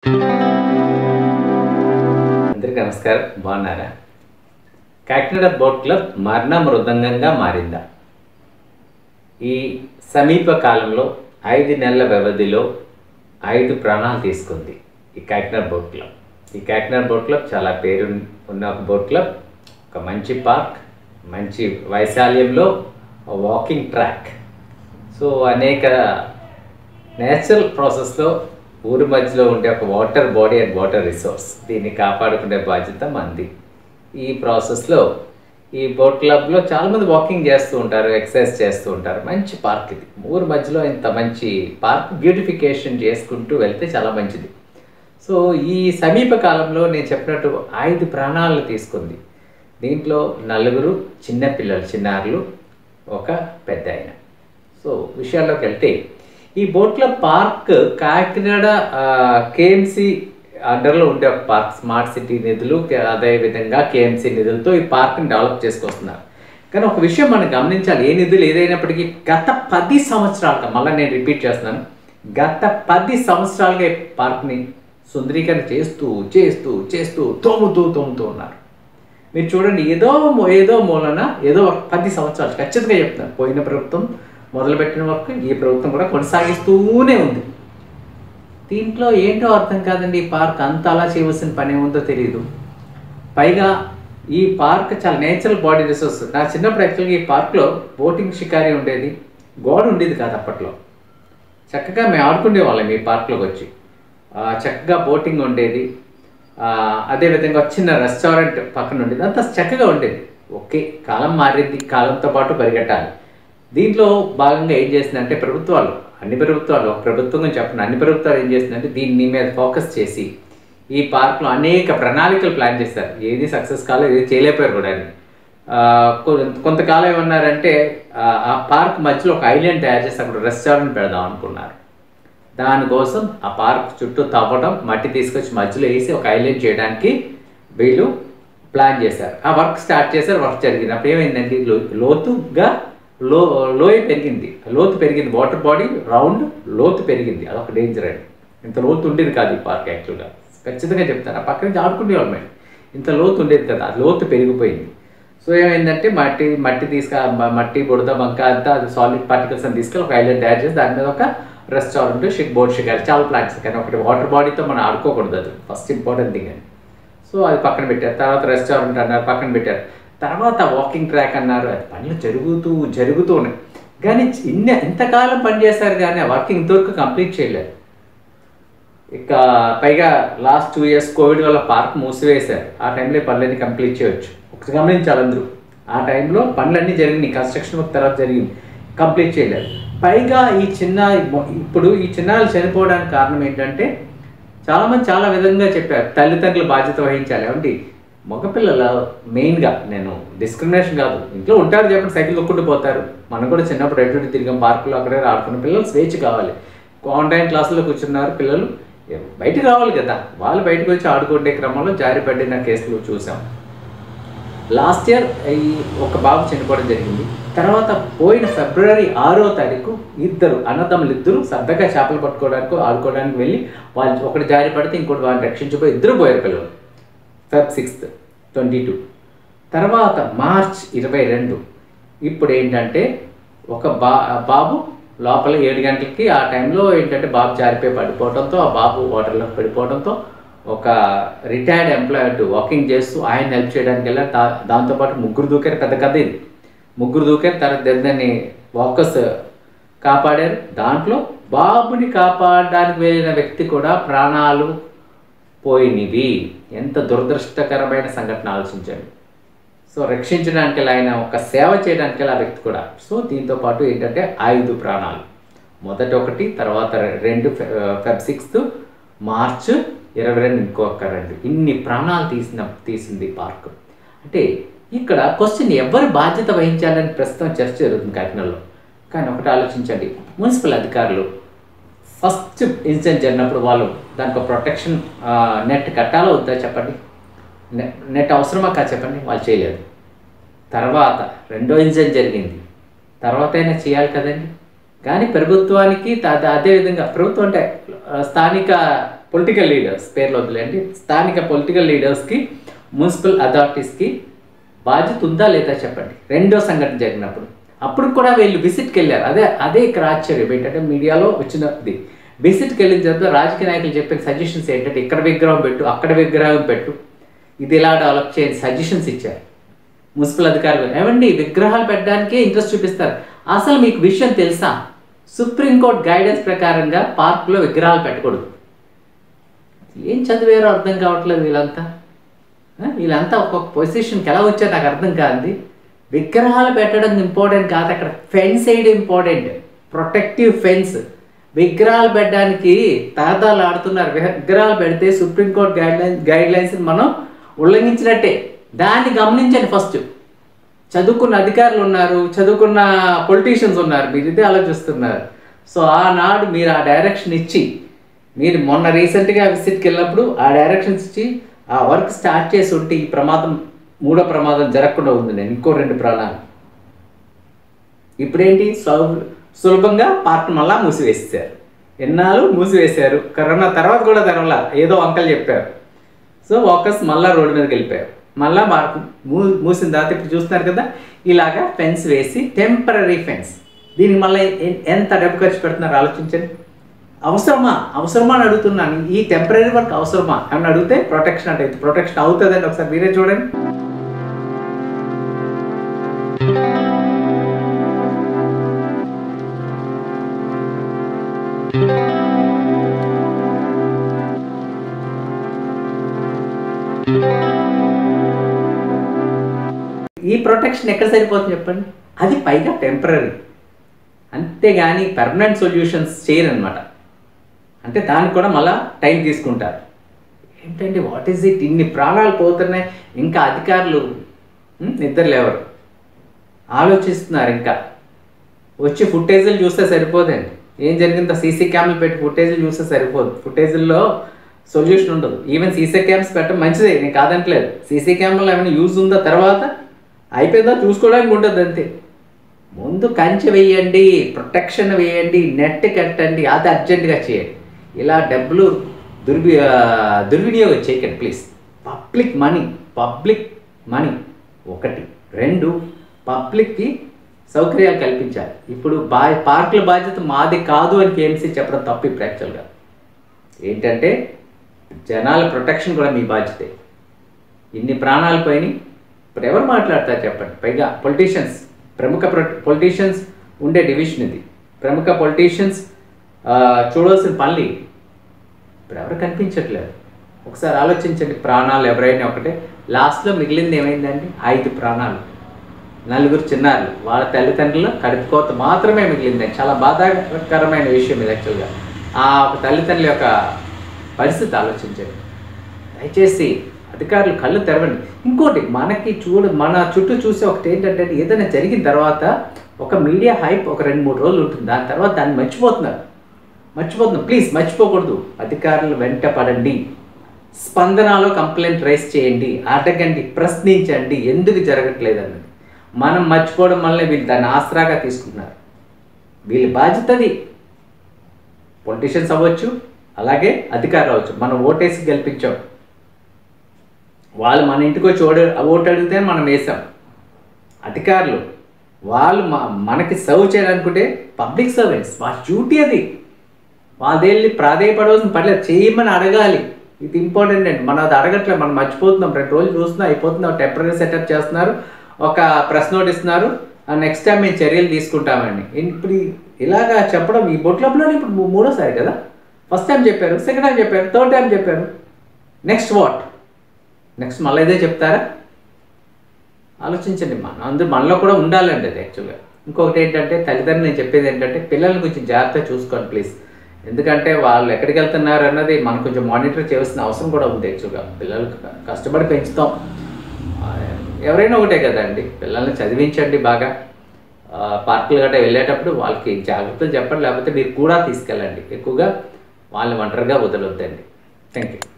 అందరికీ నమస్కారం బాగున్నారా కాకినాడ బోట్ క్లబ్ మరణ మృదంగంగా మారిందా ఈ సమీప కాలంలో ఐదు నెలల వ్యవధిలో ఐదు ప్రాణాలు తీసుకుంది ఈ కాకినాడ బోట్ క్లబ్ ఈ కాకినాడ బోట్ క్లబ్ చాలా పేరు ఉన్న ఒక బోట్ క్లబ్ ఒక మంచి పార్క్ మంచి వైశాల్యంలో వాకింగ్ ట్రాక్ సో అనేక నేచురల్ ప్రాసెస్లో ఊరి మధ్యలో ఉండే ఒక water body and water resource దీన్ని కాపాడుకునే బాధ్యత మంది ఈ ప్రాసెస్లో ఈ బోట్ క్లబ్లో చాలామంది వాకింగ్ చేస్తూ ఉంటారు ఎక్సర్సైజ్ చేస్తూ ఉంటారు మంచి పార్క్ ఇది ఊరి మధ్యలో ఇంత మంచి పార్క్ బ్యూటిఫికేషన్ చేసుకుంటూ వెళ్తే చాలా మంచిది సో ఈ సమీప కాలంలో నేను చెప్పినట్టు ఐదు ప్రాణాలను తీసుకుంది దీంట్లో నలుగురు చిన్న పిల్లలు చిన్నారులు ఒక పెద్ద ఆయన సో విషయాల్లోకి వెళ్తే ఈ బోట్ల పార్క్ కాకినాడ కేఎంసి అండర్లో ఉండే ఒక పార్క్ స్మార్ట్ సిటీ నిధులు కే- అదేవిధంగా కేఎంసి నిధులతో ఈ పార్క్ని డెవలప్ చేసుకొస్తున్నారు కానీ ఒక విషయం మనం గమనించాలి ఏ నిధులు ఏదైనప్పటికీ గత పది సంవత్సరాలుగా మళ్ళీ నేను రిపీట్ చేస్తున్నాను గత పది సంవత్సరాలుగా ఈ పార్క్ని సుందరీకరణ చేస్తూ చేస్తూ చేస్తూ తోముతూ తోముతూ ఉన్నారు మీరు చూడండి ఏదో మూ- ఏదో మూలన ఏదో ఒక పది సంవత్సరాలు ఖచ్చితంగా చెప్తాను పోయిన ప్రభుత్వం మొదలుపెట్టిన వరకు ఈ ప్రభుత్వం కూడా కొనసాగిస్తూనే ఉంది దీంట్లో ఏంటో అర్థం కాదండి ఈ పార్క్ అంత అలా చేయవలసిన పని ఏముందో తెలియదు పైగా ఈ పార్క్ చాలా నేచురల్ బాడీ రిసోర్స్ నా చిన్నప్పుడు యాక్చువల్గా ఈ పార్క్లో బోటింగ్ షికారి ఉండేది గోడ ఉండేది కాదు అప్పట్లో చక్కగా మేము ఆడుకునే వాళ్ళం ఈ పార్క్లోకి వచ్చి ఆ, చక్కగా బోటింగ్ ఉండేది ఆ, అదేవిధంగా ఒక చిన్న రెస్టారెంట్ పక్కన ఉండేది అంతా చక్కగా ఉండేది ఓకే కాలం మారింది కాలంతో పాటు పరిగెట్టాలి దీంట్లో భాగంగా ఏం చేసిందంటే ప్రభుత్వాలు అన్ని ప్రభుత్వాలు ఒక ప్రభుత్వం చెప్పిన అన్ని ప్రభుత్వాలు ఏం చేసిందంటే దీన్ని మీద ఫోకస్ చేసి ఈ పార్క్లో అనేక ప్రణాళికలు ప్లాన్ చేశారు ఏది సక్సెస్ కాలేదు ఏది చేయలేకపోయారు కూడా అని. ఆ, కొ- కొంతకాలం ఏమన్నారంటే ఆ, ఆ పార్క్ మధ్యలో ఒక ఐలాండ్ తయారు చేసి అక్కడ రెస్టారెంట్ పెడదాం అనుకున్నారు దానికోసం ఆ పార్క్ చుట్టూ తవ్వడం మట్టి తీసుకొచ్చి మధ్యలో వేసి ఒక ఐలాండ్ చేయడానికి వీళ్ళు ప్లాన్ చేశారు ఆ వర్క్ స్టార్ట్ చేశారు వర్క్ జరిగింది అప్పుడు ఏమైందంటే లో- లోతుగా లో లోయ పెరిగింది లోతు పెరిగింది వాటర్ బాడీ రౌండ్ లోతు పెరిగింది అదొక డేంజర్ అండి ఇంత లోతు ఉండేది కాదు ఈ పార్క్ యాక్చువల్గా ఖచ్చితంగా చెప్తాను ఆ పక్క నుంచి ఆడుకునేవాళ్ళం మేము ఇంత లోతు ఉండేది కదా ఆ లోతు పెరిగిపోయింది సో ఏమైందంటే మట్టి మట్టి తీసుక మ- మట్టి బుడద బంక అంతా అది సాలిడ్ పార్టికల్స్ అని తీసుకెళ్ళి ఒక ఐలాండ్ తయారు చేసి దాని మీద ఒక రెస్టారెంట్ షిక్ బోట్ షికారు చాలా ప్లాన్స్ కానీ ఒకటి వాటర్ బాడీతో మనం ఆడుకోకూడదు అది ఫస్ట్ ఇంపార్టెంట్ థింగ్ అని సో అది పక్కన పెట్టారు తర్వాత రెస్టారెంట్ అన్నారు పక్కన పెట్టారు తర్వాత వాకింగ్ ట్రాక్ అన్నారు అది పనులు జరుగుతూ జరుగుతూ ఉన్నాయి కానీ ఇన్న ఇంతకాలం పని చేశారు కానీ ఆ వర్క్ ఇంతవరకు కంప్లీట్ చేయలేదు ఇక పైగా లాస్ట్ టూ ఇయర్స్ కోవిడ్ వల్ల పార్క్ మూసివేశారు ఆ టైంలో ఈ పనులన్నీ కంప్లీట్ చేయొచ్చు ఒకటి గమనించాలి అందరూ ఆ టైంలో పనులన్నీ జరిగినాయి కన్స్ట్రక్షన్ వర్క్ తర్వాత జరిగింది కంప్లీట్ చేయలేదు పైగా ఈ చిన్న ఇప్పుడు ఈ చిన్నారులు చనిపోవడానికి కారణం ఏంటంటే చాలామంది చాలా విధంగా చెప్పారు తల్లిదండ్రులు బాధ్యత వహించాలి ఏమండి మగపిల్లలు మెయిన్గా నేను డిస్క్రిమినేషన్ కాదు ఇంట్లో ఉంటారు చెప్పండి సైకిల్ తొక్కుంటూ పోతారు మనం కూడా చిన్నప్పుడు ఎటు ఇటు తిరిగాం పార్కులో అక్కడే ఆడుకున్న పిల్లలు స్వేచ్ఛ కావాలి ఆన్లైన్ క్లాసులో కూర్చున్నారు పిల్లలు బయటకు రావాలి కదా వాళ్ళు బయటకు వచ్చి ఆడుకునే క్రమంలో జారిపడిన కేసులు చూసాం లాస్ట్ ఇయర్ ఈ ఒక బాబు చనిపోవడం జరిగింది తర్వాత పోయిన ఫిబ్రవరి ఆరో తారీఖు ఇద్దరు అన్నదమ్ములు ఇద్దరు సరదాగా చేపలు పట్టుకోవడానికి ఆడుకోవడానికి వెళ్ళి వాళ్ళు ఒకటి జారి పడితే ఇంకోటి వాళ్ళని రక్షించిపోయి ఇద్దరు పోయారు పిల్లలు ఫెబ్ సిక్స్త్ ట్వంటీ టూ తర్వాత మార్చ్ ఇరవై రెండు ఇప్పుడు ఏంటంటే ఒక బా బాబు లోపల ఏడు గంటలకి ఆ టైంలో ఏంటంటే బాబు జారిపోయి పడిపోవడంతో ఆ బాబు వాటర్లోకి పడిపోవడంతో ఒక రిటైర్డ్ ఎంప్లాయర్ వాకింగ్ చేస్తూ ఆయన హెల్ప్ చేయడానికి వెళ్ళారు దా దాంతోపాటు ముగ్గురు దూకారు పెద్ద కథ ఇది ముగ్గురు దూకారు తర్వాత దాన్ని వాకర్స్ కాపాడారు దాంట్లో బాబుని కాపాడడానికి వెళ్ళిన వ్యక్తి కూడా ప్రాణాలు పోయినవి ఎంత దురదృష్టకరమైన సంఘటన ఆలోచించండి సో రక్షించడానికి ఆయన ఒక సేవ చేయడానికి ఆ వ్యక్తి కూడా సో దీంతో పాటు ఏంటంటే ఐదు ప్రాణాలు మొదటి ఒకటి తర్వాత రె- రెండు ఫె- ఫెబ్ సిక్స్త్ మార్చ్ ఇరవై రెండు ఇంకొక రెండు ఇన్ని ప్రాణాలు తీసిన తీసింది పార్క్ అంటే ఇక్కడ క్వశ్చన్ ఎవరు బాధ్యత వహించాలని ప్రస్తుతం చర్చ జరుగుతుంది కాకినాడలో కానీ ఒకటి ఆలోచించండి మున్సిపల్ అధికారులు ఫస్ట్ ఇన్సిడెంట్ జరిగినప్పుడు వాళ్ళు దానికి ఒక ప్రొటెక్షన్ నెట్ కట్టాలో వద్దా చెప్పండి నె- నెట్ అవసరమా కాదు చెప్పండి వాళ్ళు చేయలేదు తర్వాత రెండో ఇన్సిడెంట్ జరిగింది తర్వాత అయినా చేయాలి కదండి కానీ ప్రభుత్వానికి త- త- అదేవిధంగా ప్రభుత్వం అంటే ఆ, స్థానిక పొలిటికల్ లీడర్స్ పేర్లు వదిలేండి స్థానిక పొలిటికల్ లీడర్స్కి మున్సిపల్ అథారిటీస్కి బాధ్యత ఉందా లేదా చెప్పండి రెండో సంఘటన జరిగినప్పుడు అప్పుడు కూడా వీళ్ళు విజిట్కి వెళ్ళారు అదే అదే ఇక్కడ ఆశ్చర్యం ఏంటంటే మీడియాలో వచ్చినది విజిట్కి వెళ్ళిన తర్వాత రాజకీయ నాయకులు చెప్పిన సజెషన్స్ ఏంటంటే ఇక్కడ విగ్రహం పెట్టు అక్కడ విగ్రహం పెట్టు ఇది ఇలా డెవలప్ చేయండి సజెషన్స్ ఇచ్చారు మున్సిపల్ అధికారులు ఏమండి విగ్రహాలు పెట్టడానికే ఇంట్రెస్ట్ చూపిస్తారు అసలు మీకు విషయం తెలుసా సుప్రీంకోర్టు గైడెన్స్ ప్రకారంగా పార్కులో విగ్రహాలు పెట్టకూడదు ఏం చదివారో అర్థం కావట్లేదు వీళ్ళంతా ఆ, వీళ్ళంతా ఒక్కొక్క పొజిషన్కి ఎలా వచ్చారు నాకు అర్థం కాదు విగ్రహాలు పెట్టడం ఇంపార్టెంట్ కాదు అక్కడ ఫెన్స్ వేయడం ఇంపార్టెంట్ ప్రొటెక్టివ్ ఫెన్స్ విగ్రహాలు పెట్టడానికి తాతాలు ఆడుతున్నారు విగ్రహాలు పెడితే Supreme Court guidelines guidelines మనం ఉల్లంఘించినట్టే దాన్ని గమనించండి ఫస్ట్ చదువుకున్న అధికారులు ఉన్నారు చదువుకున్న పొలిటీషియన్స్ ఉన్నారు మీరు ఇదే ఆలోచిస్తున్నారు సో ఆనాడు మీరు ఆ డైరెక్షన్ ఇచ్చి మీరు మొన్న రీసెంట్గా విజిట్కి వెళ్ళినప్పుడు ఆ డైరెక్షన్స్ ఇచ్చి ఆ వర్క్ స్టార్ట్ చేసి ఉంటే ఈ ప్రమాదం మూడో ప్రమాదం జరగకుండా ఉంది నేను ఇంకో రెండు ప్రాణాలు ఇప్పుడేంటి సులభ సులభంగా పార్క్ మళ్ళా మూసివేసేసారు ఎన్నాళ్ళు మూసివేశారు కరోనా తర్వాత కూడా తెరవలా ఏదో అంకల్ చెప్పారు సో వాకర్స్ మళ్ళా రోడ్డు మీదకి వెళ్ళిపోయారు మళ్ళా మార్పు మూ మూసిన తర్వాత ఇప్పుడు చూస్తున్నారు కదా ఇలాగా ఫెన్స్ వేసి టెంపరీ ఫెన్స్ దీనికి మళ్ళీ ఎ- ఎంత డబ్బు ఖర్చు పెడుతున్నారు ఆలోచించండి అవసరమా అవసరమా అని అడుగుతున్నాను ఈ టెంపరీ వర్క్ అవసరమా అని అడిగితే ప్రొటెక్షన్ అంటే ప్రొటెక్షన్ అవుతుందండి ఒకసారి మీరే చూడండి ఈ ప్రొటెక్షన్ ఎక్కడ సరిపోతుంది చెప్పండి అది పైగా టెంపరీ అంతేగాని పర్మనెంట్ సొల్యూషన్స్ చేయరనమాట అంటే దానికి కూడా మళ్ళా టైం తీసుకుంటారు ఏంటంటే వాట్ ఈస్ ఇట్ ఇన్ని ప్రాణాలు పోతున్నాయి ఇంకా అధికారులు ఉమ్, నిద్ర లేవరు ఆలోచిస్తున్నారు ఇంకా వచ్చి ఫుటేజీలు చూస్తే సరిపోదండి ఏం జరిగిందో సీసీ క్యామ్లు పెట్టి ఫుటేజీలు చూస్తే సరిపోదు ఫుటేజీల్లో సొల్యూషన్ ఉండదు ఈవెన్ సీసీ క్యామ్స్ పెట్టడం మంచిదే నేను కాదంటలేదు సీసీ కెమెరాలో ఏమైనా యూజ్ ఉందా తర్వాత అయిపోయిందా చూసుకోవడానికి ఉంటుంది అంతే ముందు కంచె వేయండి ప్రొటెక్షన్ వేయండి నెట్ కట్టండి అది అర్జెంటుగా చేయండి ఇలా డబ్బులు దుర్వి ఆ, దుర్వినియోగం చేయకండి please public money public money ఒకటి రెండు పబ్లిక్కి సౌకర్యాలు కల్పించాలి ఇప్పుడు బా పార్కుల బాధ్యత మాది కాదు అని కేఎంసీ చెప్పడం తప్పు ఇప్పుడు యాక్చువల్గా ఏంటంటే జనాల ప్రొటెక్షన్ కూడా మీ బాధ్యతే ఇన్ని ప్రాణాలు పోయినాయి ఇప్పుడు ఎవరు మాట్లాడతారు చెప్పండి పైగా పొలిటీషియన్స్ ప్రముఖ పొలిటీషియన్స్ ఉండే డివిజన్ ఇది ప్రముఖ పొలిటీషియన్స్ చూడాల్సిన పనులు ఇవి. ఇప్పుడు ఎవరు కనిపించట్లేదు ఒకసారి ఆలోచించండి ప్రాణాలు ఎవరైనా ఒకటే లాస్ట్లో మిగిలింది ఏమైందండి ఐదు ప్రాణాలు నలుగురు చిన్నారులు వాళ్ళ తల్లిదండ్రుల కడుపు కోత మాత్రమే మిగిలింది చాలా బాధాకరమైన విషయం ఇది యాక్చువల్గా ఆ ఒక తల్లిదండ్రుల యొక్క పరిస్థితి ఆలోచించండి దయచేసి అధికారులు కళ్ళు తెరవండి ఇంకోటి మనకి చూడ మన చుట్టూ చూసే ఒకటి ఏంటంటే ఏదైనా జరిగిన తర్వాత ఒక మీడియా హైప్ ఒక రెండు మూడు రోజులు ఉంటుంది దాని తర్వాత దాన్ని మర్చిపోతున్నారు మర్చిపోతున్నాం ప్లీజ్ మర్చిపోకూడదు అధికారులు వెంట పడండి స్పందనలో కంప్లైంట్ రైస్ చేయండి అడగండి ప్రశ్నించండి ఎందుకు జరగట్లేదు అన్నది మనం మర్చిపోవడం వల్ల వీళ్ళు దాన్ని ఆసరాగా తీసుకుంటున్నారు వీళ్ళ బాధ్యతది పొలిటీషియన్స్ అవ్వచ్చు అలాగే అధికారులు అవ్వచ్చు మనం ఓటేసి గెలిపించాం వాళ్ళు మన ఇంటికి వచ్చి ఓటు ఓటు అడిగితే మనం వేసాం అధికారులు వాళ్ళు మ- మనకి సర్వ్ చేయాలనుకుంటే పబ్లిక్ సర్వెంట్స్ వాళ్ళ డ్యూటీ అది వాళ్ళదేళ్ళి ప్రాధేయపడవలసిన పర్లేదు చేయమని అడగాలి ఇది ఇంపార్టెంట్ అండి మనం అది అడగట్లేదు మనం మర్చిపోతున్నాం రెండు రోజులు చూస్తున్నాం అయిపోతున్నాం టెంపరీ సెటప్ చేస్తున్నారు ఒక ప్రెస్ నోట్ ఇస్తున్నారు నెక్స్ట్ టైం మేము చర్యలు తీసుకుంటామండి ఇప్పుడు ఈ- ఇలాగా చెప్పడం ఈ బొట్ క్లబ్లోనే ఇప్పుడు మూ- మూడోసారి కదా ఫస్ట్ టైం చెప్పారు సెకండ్ టైం చెప్పారు థర్డ్ టైం చెప్పారు నెక్స్ట్ వాట్ నెక్స్ట్ మళ్ళీ ఇదే చెప్తారా ఆలోచించండి మన అందరూ మనలో కూడా ఉండాలండి అది యాక్చువల్గా ఇంకొకటి ఏంటంటే తల్లిదండ్రులు నేను చెప్పేది ఏంటంటే పిల్లల్ని కొంచెం జాగ్రత్తగా చూసుకోండి ప్లీజ్ ఎందుకంటే వాళ్ళు ఎక్కడికి వెళ్తున్నారు అన్నది మనం కొంచెం మానిటర్ చేయాల్సిన అవసరం కూడా ఉంది యాక్చువల్గా పిల్లలు క- కష్టపడి పెంచుతాం ఆ, ఎవరైనా ఒకటే కదండి పిల్లల్ని చదివించండి బాగా ఆ, పార్కులు గట్రా వెళ్ళేటప్పుడు వాళ్ళకి జాగ్రత్తలు చెప్పండి లేకపోతే మీరు కూడా తీసుకెళ్ళండి ఎక్కువగా వాళ్ళని ఒంటరిగా వదలొద్దండి థ్యాంక్ యూ